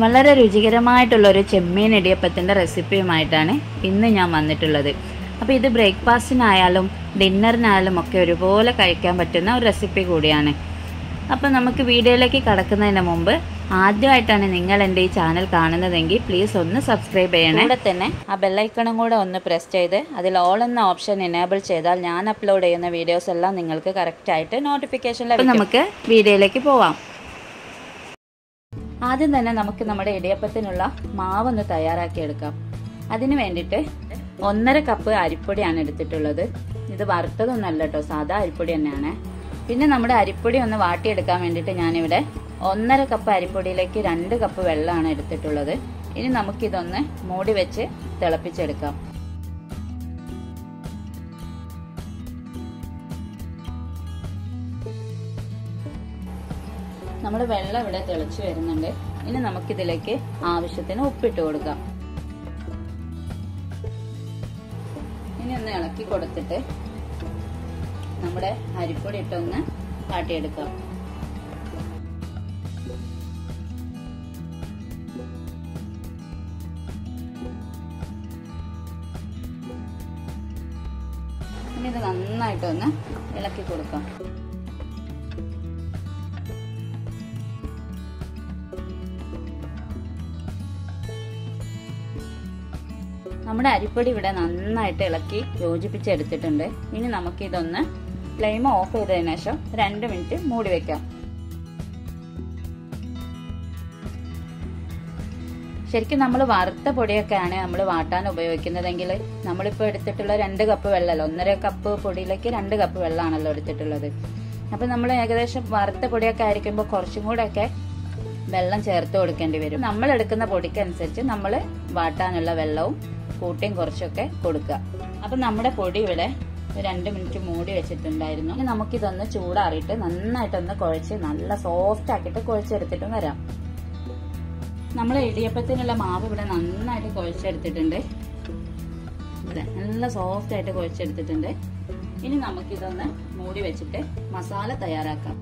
വളരെ രുചികരമായിട്ടുള്ള ഒരു ചെമ്മീൻ ഇടിയപ്പത്തിൻ്റെ റെസിപ്പിയുമായിട്ടാണ് ഇന്ന് ഞാൻ വന്നിട്ടുള്ളത് അപ്പോൾ ഇത് ബ്രേക്ക്ഫാസ്റ്റിനായാലും ഡിന്നറിനായാലും ഒക്കെ ഒരുപോലെ കഴിക്കാൻ പറ്റുന്ന ഒരു റെസിപ്പി കൂടിയാണ് അപ്പോൾ നമുക്ക് വീഡിയോയിലേക്ക് കടക്കുന്നതിന് മുമ്പ് ആദ്യമായിട്ടാണ് നിങ്ങൾ എൻ്റെ ഈ ചാനൽ കാണുന്നതെങ്കിൽ പ്ലീസ് ഒന്ന് സബ്സ്ക്രൈബ് ചെയ്യണേ കൂടെ തന്നെ ആ ബെല്ലൈക്കണും കൂടെ ഒന്ന് പ്രസ് ചെയ്ത് അതിൽ ഓൾ എന്ന ഓപ്ഷൻ എനേബിൾ ചെയ്താൽ ഞാൻ അപ്ലോഡ് ചെയ്യുന്ന വീഡിയോസ് എല്ലാം നിങ്ങൾക്ക് കറക്റ്റായിട്ട് നോട്ടിഫിക്കേഷൻ ലഭിക്കും നമുക്ക് വീഡിയോയിലേക്ക് പോവാം ആദ്യം തന്നെ നമുക്ക് നമ്മുടെ ഇടിയപ്പത്തിനുള്ള മാവൊന്ന് തയ്യാറാക്കി എടുക്കാം അതിന് വേണ്ടിയിട്ട് ഒന്നര കപ്പ് അരിപ്പൊടിയാണ് എടുത്തിട്ടുള്ളത് ഇത് വറുത്തതൊന്നല്ല കേട്ടോ സാധാ അരിപ്പൊടി തന്നെയാണ് പിന്നെ നമ്മുടെ അരിപ്പൊടി ഒന്ന് വാട്ടിയെടുക്കാൻ വേണ്ടിയിട്ട് ഞാനിവിടെ ഒന്നര കപ്പ് അരിപ്പൊടിയിലേക്ക് രണ്ട് കപ്പ് വെള്ളമാണ് എടുത്തിട്ടുള്ളത് ഇനി നമുക്കിതൊന്ന് മൂടി വെച്ച് തിളപ്പിച്ചെടുക്കാം നമ്മുടെ വെള്ളം ഇവിടെ തിളച്ചു വരുന്നുണ്ട് ഇനി നമുക്കിതിലേക്ക് ആവശ്യത്തിന് ഉപ്പിട്ട് കൊടുക്കാം ഇനി ഒന്ന് ഇളക്കി കൊടുത്തിട്ട് നമ്മുടെ അരിപ്പൊടി ഇട്ടൊന്ന് കാട്ടിയെടുക്കാം ഇനി ഇത് നന്നായിട്ടൊന്ന് ഇളക്കി കൊടുക്കാം നമ്മുടെ അരിപ്പൊടി ഇവിടെ നന്നായിട്ട് ഇളക്കി യോജിപ്പിച്ചെടുത്തിട്ടുണ്ട് ഇനി നമുക്കിതൊന്ന് ഫ്ലെയിം ഓഫ് ചെയ്തതിനു ശേഷം രണ്ട് മിനിറ്റ് മൂടി വെക്കാം ശരിക്കും നമ്മൾ വറുത്ത പൊടിയൊക്കെയാണ് നമ്മൾ വാട്ടാൻ ഉപയോഗിക്കുന്നതെങ്കിൽ നമ്മളിപ്പോൾ എടുത്തിട്ടുള്ള രണ്ട് കപ്പ് വെള്ളമല്ലോ ഒന്നര കപ്പ് പൊടിയിലേക്ക് രണ്ട് കപ്പ് വെള്ളമാണല്ലോ എടുത്തിട്ടുള്ളത് അപ്പം നമ്മൾ ഏകദേശം വറുത്ത പൊടിയൊക്കെ ആയിരിക്കുമ്പോൾ കുറച്ചും കൂടെയൊക്കെ വെള്ളം ചേർത്ത് കൊടുക്കേണ്ടി വരും നമ്മൾ എടുക്കുന്ന പൊടിക്കനുസരിച്ച് നമ്മൾ വാട്ടാനുള്ള വെള്ളവും കൂട്ടിയും കുറച്ചൊക്കെ കൊടുക്കുക അപ്പം നമ്മുടെ പൊടി ഇവിടെ രണ്ട് മിനിറ്റ് മൂടി വെച്ചിട്ടുണ്ടായിരുന്നു ഇനി നമുക്കിതൊന്ന് ചൂടാറിയിട്ട് നന്നായിട്ടൊന്ന് കുഴച്ച് നല്ല സോഫ്റ്റ് ആക്കിയിട്ട് കുഴച്ചെടുത്തിട്ടും വരാം നമ്മൾ ഇടിയപ്പത്തിനുള്ള മാവ് ഇവിടെ നന്നായിട്ട് കുഴച്ചെടുത്തിട്ടുണ്ട് ഇവിടെ നല്ല സോഫ്റ്റ് ആയിട്ട് കുഴച്ചെടുത്തിട്ടുണ്ട് ഇനി നമുക്കിതൊന്ന് മൂടി വെച്ചിട്ട് മസാല തയ്യാറാക്കാം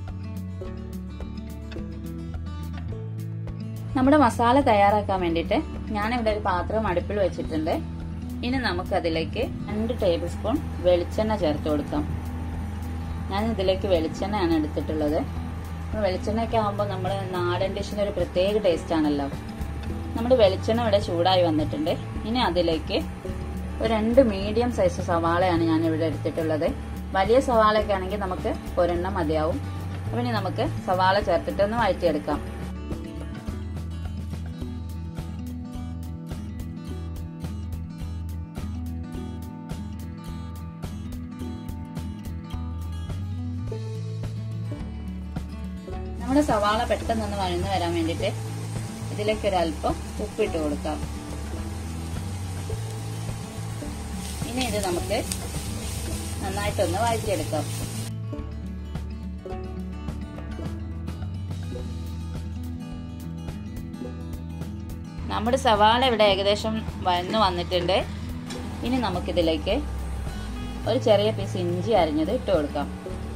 നമ്മുടെ മസാല തയ്യാറാക്കാൻ വേണ്ടിയിട്ട് ഞാനിവിടെ ഒരു പാത്രം അടുപ്പിൽ വെച്ചിട്ടുണ്ട് ഇനി നമുക്കതിലേക്ക് രണ്ട് ടേബിൾ സ്പൂൺ വെളിച്ചെണ്ണ ചേർത്ത് കൊടുക്കാം ഞാൻ ഇതിലേക്ക് വെളിച്ചെണ്ണയാണ് എടുത്തിട്ടുള്ളത് വെളിച്ചെണ്ണയൊക്കെ ആകുമ്പോൾ നമ്മൾ നാടൻ ഡിഷിന് ഒരു പ്രത്യേക ടേസ്റ്റ് ആണല്ലോ നമ്മുടെ വെളിച്ചെണ്ണ ഇവിടെ ചൂടായി വന്നിട്ടുണ്ട് ഇനി അതിലേക്ക് ഒരു രണ്ട് മീഡിയം സൈസ് സവാളയാണ് ഞാൻ ഇവിടെ എടുത്തിട്ടുള്ളത് വലിയ സവാളയൊക്കെ ആണെങ്കിൽ നമുക്ക് ഒരെണ്ണം മതിയാവും അപ്പം ഇനി നമുക്ക് സവാള ചേർത്തിട്ട് ഒന്ന് വഴറ്റിയെടുക്കാം നമ്മുടെ സവാള പെട്ടെന്നൊന്ന് വഴന്നു വരാൻ വേണ്ടിയിട്ട് ഇതിലേക്ക് ഒരല്പം ഉപ്പിട്ട് കൊടുക്കാം ഇനി ഇത് നമുക്ക് നന്നായിട്ടൊന്ന് വഴറ്റിയെടുക്കാം നമ്മുടെ സവാള ഇവിടെ ഏകദേശം വഴന്നു വന്നിട്ടുണ്ട് ഇനി നമുക്കിതിലേക്ക് ഒരു ചെറിയ പീസ് ഇഞ്ചി അരിഞ്ഞത് ഇട്ട് കൊടുക്കാം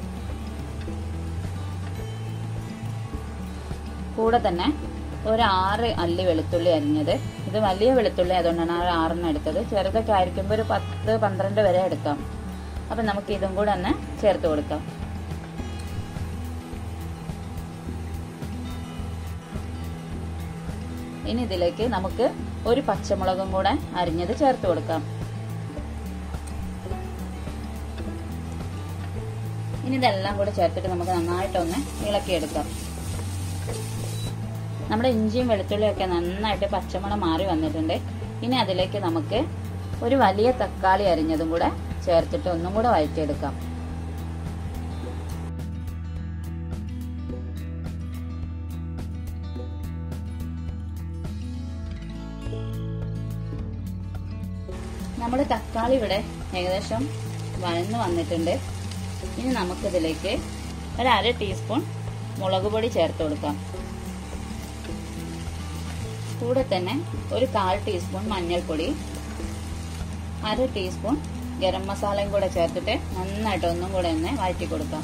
കൂടെ തന്നെ ഒരു ആറ് അല്ലി വെളുത്തുള്ളി അരിഞ്ഞത് ഇത് വലിയ വെളുത്തുള്ളി അതുകൊണ്ടാണ് ആ ആറെണ്ണം എടുത്തത് ചെറുതൊക്കെ ആയിരിക്കുമ്പോൾ ഒരു പത്ത് പന്ത്രണ്ട് വരെ എടുക്കാം അപ്പം നമുക്ക് ഇതും കൂടെ ഒന്ന് ചേർത്ത് കൊടുക്കാം ഇനി ഇതിലേക്ക് നമുക്ക് ഒരു പച്ചമുളകും കൂടെ അരിഞ്ഞത് ചേർത്ത് കൊടുക്കാം ഇനി ഇതെല്ലാം കൂടെ ചേർത്തിട്ട് നമുക്ക് നന്നായിട്ടൊന്ന് ഇളക്കിയെടുക്കാം നമ്മുടെ ഇഞ്ചിയും വെളുത്തുള്ളിയും ഒക്കെ നന്നായിട്ട് പച്ചമണം മാറി വന്നിട്ടുണ്ട് ഇനി അതിലേക്ക് നമുക്ക് ഒരു വലിയ തക്കാളി അരിഞ്ഞതും കൂടെ ചേർത്തിട്ട് ഒന്നും കൂടെ വഴറ്റിയെടുക്കാം നമ്മുടെ തക്കാളി ഇവിടെ ഏകദേശം വഴന്നു വന്നിട്ടുണ്ട് ഇനി നമുക്കിതിലേക്ക് ഒരു അര ടീസ്പൂൺ മുളക് പൊടി ചേർത്ത് കൊടുക്കാം കൂടെ തന്നെ ഒരു കാൽ ടീസ്പൂൺ മഞ്ഞൾപ്പൊടി അര ടീസ്പൂൺ ഗരം മസാലയും കൂടെ ചേർത്തിട്ട് നന്നായിട്ട് ഒന്നും കൂടെ ഒന്ന് വഴറ്റി കൊടുക്കാം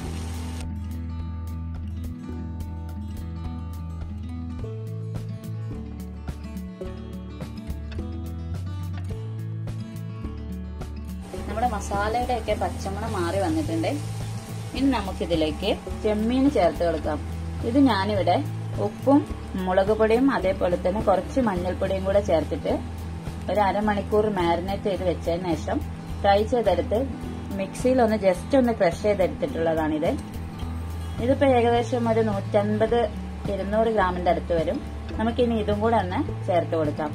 നമ്മുടെ മസാലയുടെ ഒക്കെ പച്ചമണം മാറി വന്നിട്ടുണ്ട് ഇനി നമുക്കിതിലേക്ക് ചെമ്മീൻ ചേർത്ത് കൊടുക്കാം ഇത് ഞാനിവിടെ ഉപ്പും മുളക് പൊടിയും അതേപോലെ തന്നെ കുറച്ച് മഞ്ഞൾപ്പൊടിയും കൂടെ ചേർത്തിട്ട് ഒരു അരമണിക്കൂർ മാരിനേറ്റ് ചെയ്ത് വെച്ചതിന് ശേഷം ഫ്രൈ ചെയ്തെടുത്ത് മിക്സിയിൽ ഒന്ന് ജസ്റ്റ് ഒന്ന് ക്രഷ് ചെയ്തെടുത്തിട്ടുള്ളതാണിത് ഇതിപ്പോ ഏകദേശം ഒരു നൂറ്റൻപത് ഇരുന്നൂറ് ഗ്രാമിന്റെ അടുത്ത് വരും നമുക്കിനി ഇതും കൂടെ ഒന്ന് ചേർത്ത് കൊടുക്കാം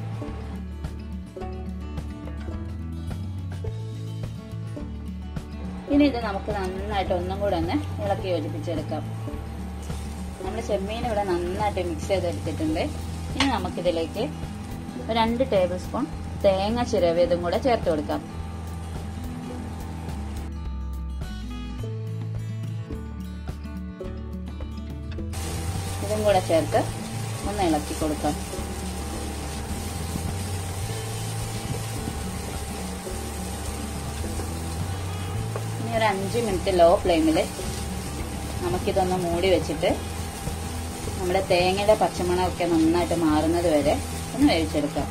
ഇനി ഇത് നമുക്ക് നന്നായിട്ട് ഒന്നും കൂടെ ഒന്ന് ഇളക്കി യോജിപ്പിച്ചെടുക്കാം നമ്മൾ ചെമ്മീൻ ഇവിടെ നന്നായിട്ട് മിക്സ് ചെയ്തെടുത്തിട്ടുണ്ട് ഇനി നമുക്കിതിലേക്ക് രണ്ട് ടേബിൾ സ്പൂൺ തേങ്ങ ചിരവിയതും കൂടെ ചേർത്ത് കൊടുക്കാം ഇതും കൂടെ ചേർത്ത് ഒന്ന് ഇളക്കി കൊടുക്കാം ഇനി ഒരു അഞ്ച് മിനിറ്റ് ലോ ഫ്ലെയിമിൽ നമുക്കിതൊന്ന് മൂടി വെച്ചിട്ട് നമ്മുടെ തേങ്ങയുടെ പച്ചമണമൊക്കെ നന്നായിട്ട് മാറുന്നത് വരെ ഒന്ന് വേവിച്ചെടുക്കാം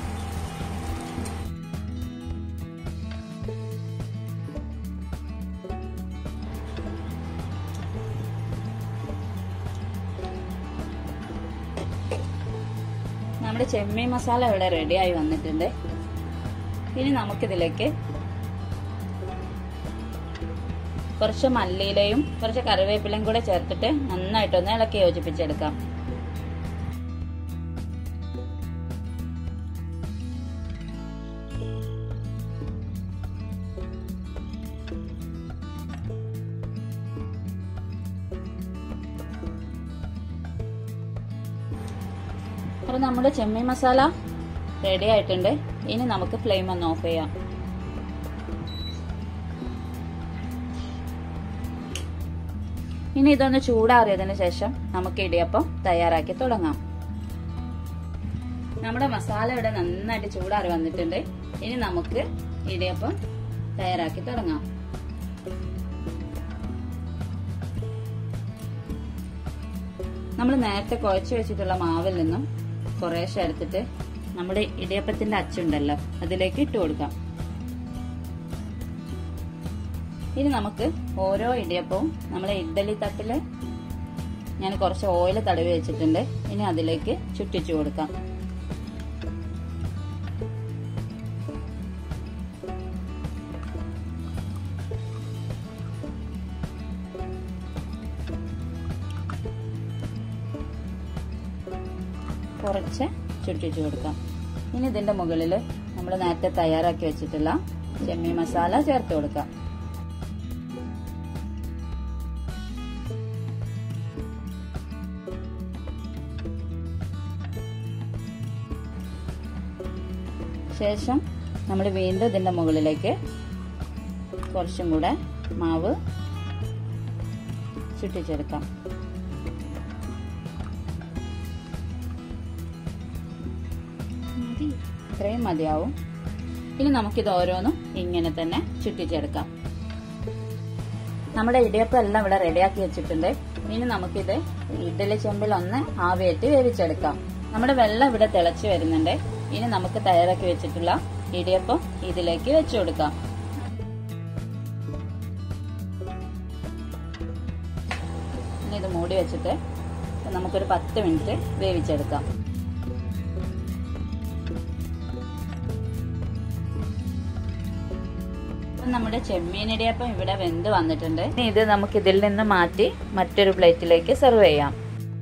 നമ്മുടെ ചെമ്മീൻ മസാല ഇവിടെ റെഡിയായി വന്നിട്ടുണ്ട് ഇനി നമുക്കിതിലേക്ക് കുറച്ച് മല്ലിയിലയും കുറച്ച് കറിവേപ്പിലയും കൂടെ ചേർത്തിട്ട് നന്നായിട്ടൊന്ന് ഇളക്കി യോജിപ്പിച്ചെടുക്കാം അപ്പോൾ നമ്മുടെ ചെമ്മീൻ മസാല റെഡി ആയിട്ടുണ്ട് ഇനി നമുക്ക് ഫ്ലെയിം ഒന്ന് ഓഫ് ചെയ്യാം ഇനി ഇതൊന്ന് ചൂടാറിയതിന് ശേഷം നമുക്ക് ഇടിയപ്പം തയ്യാറാക്കി തുടങ്ങാം നമ്മുടെ മസാല ഇവിടെ നന്നായിട്ട് ചൂടാറി വന്നിട്ടുണ്ട് ഇനി നമുക്ക് ഇടിയപ്പം തയ്യാറാക്കി തുടങ്ങാം നമ്മൾ നേരത്തെ കുഴച്ച് വെച്ചിട്ടുള്ള മാവിൽ നിന്നും കുറേശ്ശെ എടുത്തിട്ട് നമ്മുടെ ഇടിയപ്പത്തിന്റെ അച്ചുണ്ടല്ലോ അതിലേക്ക് ഇട്ട് കൊടുക്കാം ഇനി നമുക്ക് ഓരോ ഇടിയപ്പവും നമ്മളെ ഇഡ്ഡലി തട്ടില് ഞാൻ കുറച്ച് ഓയിൽ തടവി വെച്ചിട്ടുണ്ട് ഇനി അതിലേക്ക് ചുറ്റിച്ചു കൊടുക്കാം കുറച്ച് ചുറ്റിച്ചു കൊടുക്കാം ഇനി ഇതിന്റെ മുകളിൽ നമ്മൾ നേരത്തെ തയ്യാറാക്കി വെച്ചിട്ടുള്ള ചെമ്മീൻ മസാല ചേർത്ത് കൊടുക്കാം ശേഷം നമ്മൾ വീണ്ടും ഇതിന്റെ മുകളിലേക്ക് കുറച്ചും കൂടെ മാവ് ചുറ്റിച്ചെടുക്കാം ഇത്രയും മതിയാവും ഇനി നമുക്കിത് ഓരോന്നും ഇങ്ങനെ തന്നെ ചുറ്റിച്ചെടുക്കാം നമ്മുടെ ഇടിയപ്പം എല്ലാം ഇവിടെ റെഡിയാക്കി വെച്ചിട്ടുണ്ട് ഇനി നമുക്കിത് ഇഡ്ഡലി ചെമ്പിൽ ഒന്ന് ആവിയേറ്റ് വേവിച്ചെടുക്കാം നമ്മുടെ വെള്ളം ഇവിടെ തിളച്ചു വരുന്നുണ്ട് ഇനി നമുക്ക് തയ്യാറാക്കി വെച്ചിട്ടുള്ള ഇടിയപ്പം ഇതിലേക്ക് വെച്ചു കൊടുക്കാം ഇനി ഇത് മൂടി വെച്ചിട്ട് നമുക്കൊരു പത്ത് മിനിറ്റ് വേവിച്ചെടുക്കാം നമ്മുടെ ചെമ്മീൻ ഇടിയപ്പം ഇവിടെ വെന്ത് വന്നിട്ടുണ്ട് ഇനി ഇത് നമുക്ക് ഇതിൽ നിന്ന് മാറ്റി മറ്റൊരു പ്ലേറ്റിലേക്ക് സെർവ് ചെയ്യാം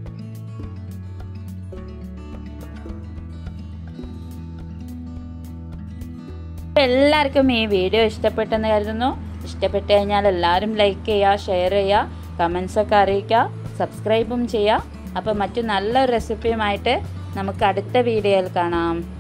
എല്ലാവർക്കും ഈ വീഡിയോ ഇഷ്ടപ്പെട്ടെന്ന് കരുതുന്നു ഇഷ്ടപ്പെട്ട് കഴിഞ്ഞാൽ എല്ലാവരും ലൈക്ക് ചെയ്യുക ഷെയർ ചെയ്യുക കമൻസ് ഒക്കെ അറിയിക്കുക സബ്സ്ക്രൈബും ചെയ്യുക അപ്പോൾ മറ്റു നല്ലൊരു റെസിപ്പിയുമായിട്ട് നമുക്ക് അടുത്ത വീഡിയോയിൽ കാണാം